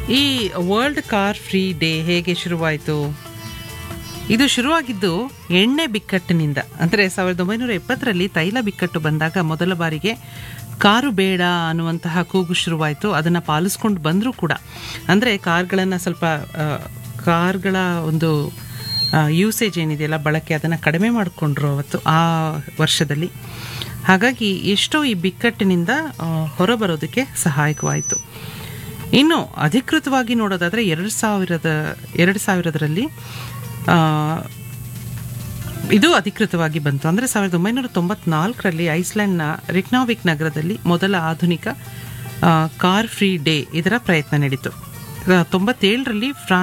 ಈ world car free day ಹೇಗೆ ಶುರುವಾಯಿತು ಇದು ಶುರುವಾಗಿದ್ದು ಎಣ್ಣೆ ಬಿಕ್ಕಟ್ಟಿನಿಂದ ಅಂದರೆ ಸಾವಿರದ ಒಂಬೈನೂರ ಎಪ್ಪತ್ತರಲ್ಲಿ ತೈಲ ಬಿಕ್ಕಟ್ಟು ಬಂದಾಗ ಮೊದಲ ಬಾರಿಗೆ ಕಾರು ಬೇಡ ಅನ್ನುವಂತಹ ಕೂಗು ಶುರುವಾಯಿತು ಅದನ್ನು ಪಾಲಿಸ್ಕೊಂಡು ಬಂದರೂ ಕೂಡ ಅಂದರೆ ಕಾರ್ಗಳನ್ನು ಸ್ವಲ್ಪ ಆ, ಕಾರ್ಗಳ ಒಂದು ಯೂಸೇಜ್ ಏನಿದೆಯಲ್ಲ ಬಳಕೆ ಅದನ್ನು ಕಡಿಮೆ ಮಾಡಿಕೊಂಡ್ರು ಅವತ್ತು ಆ ವರ್ಷದಲ್ಲಿ ಹಾಗಾಗಿ ಎಷ್ಟೋ ಈ ಬಿಕ್ಕಟ್ಟಿನಿಂದ ಆ, ಹೊರಬರೋದಕ್ಕೆ ಸಹಾಯಕವಾಯಿತು ಇನ್ನು ಅಧಿಕೃತವಾಗಿ ನೋಡೋದಾದರೆ ಎರಡು ಸಾವಿರದ ಎರಡು ಸಾವಿರದರಲ್ಲಿ ಆ, ಇದು ಅಧಿಕೃತವಾಗಿ ಬಂತು ಅಂದರೆ ಸಾವಿರದ ಒಂಬೈನೂರ ತೊಂಬತ್ನಾಲ್ಕರಲ್ಲಿ ಐಸ್ಲ್ಯಾಂಡ್ನ ರಿಕ್ನಾವಿಕ್ ನಗರದಲ್ಲಿ ಮೊದಲ ಆಧುನಿಕ ಆ, ಕಾರ್ ಫ್ರೀ ಡೇ ಇದರ ಪ್ರಯತ್ನ ನಡೀತು ಆ, ತೊಂಬತ್ತೇಳರಲ್ಲಿ ಫ್ರಾನ್ಸ್